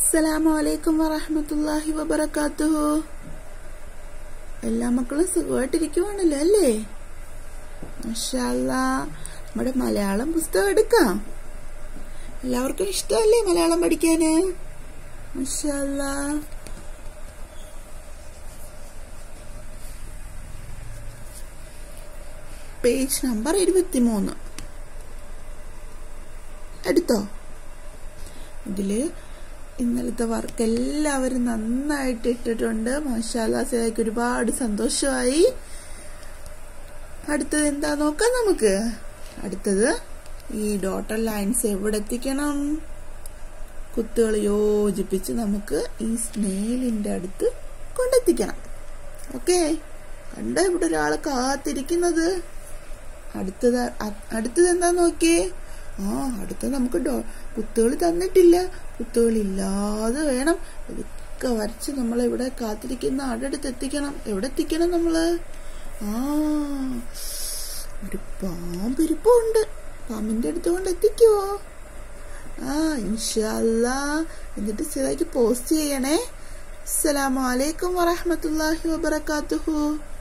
അസ്സലാമു അലൈക്കും വറഹമത്തല്ലാഹി വബറകാതുഹു എല്ലാ മക്കളും സുഖമായിട്ടിരിക്കുവാണല്ലോ അല്ലേ മാഷാല്ലാ നമ്മുടെ മലയാളം പുസ്തകം എടുക്കാം എല്ലാവർക്കും ഇഷ്ടമല്ലേ മലയാളം പഠിക്കാന് മാഷാല്ലാ പേജ് നമ്പർ ഇരുപത്തിമൂന്ന് എടുത്തോ ഇതില് ഇന്നലത്തെ വർക്ക് എല്ലാവരും നന്നായിട്ട് ഇട്ടിട്ടുണ്ട് മാഷാല്ലാ സേതയ്ക്ക് ഒരുപാട് സന്തോഷമായി അടുത്തത് എന്താ നോക്കാം നമുക്ക് അടുത്തത് ഈ ഡോട്ടർ ലൈൻസ് എവിടെ എത്തിക്കണം കുത്തുകൾ യോജിപ്പിച്ച് നമുക്ക് ഈ സ്നേലിന്റെ അടുത്ത് കൊണ്ടെത്തിക്കണം ഓക്കെ കണ്ടോ ഇവിടെ ഒരാള് കാത്തിരിക്കുന്നത് അടുത്തത് അടുത്തത് എന്താ നോക്കിയേ ആ അടുത്ത നമുക്ക് കുത്തുകൾ തന്നിട്ടില്ല കുത്തുകൾ ഇല്ലാതെ വേണം ഇതൊക്കെ വരച്ച് നമ്മൾ ഇവിടെ കാത്തിരിക്കുന്ന ആടടുത്ത് എത്തിക്കണം എവിടെ എത്തിക്കണം നമ്മള് ആ ഒരു പാമ്പിരിപ്പുണ്ട് പാമ്പിന്റെ അടുത്ത് കൊണ്ട് എത്തിക്കുവോ ആ ഇൻഷല്ല എന്നിട്ട് സ്ഥിരമായിട്ട് പോസ്റ്റ് ചെയ്യണേ അസ്സലാമു അലൈക്കും വറഹമത്തല്ലാഹി വബർക്കാത്തുഹു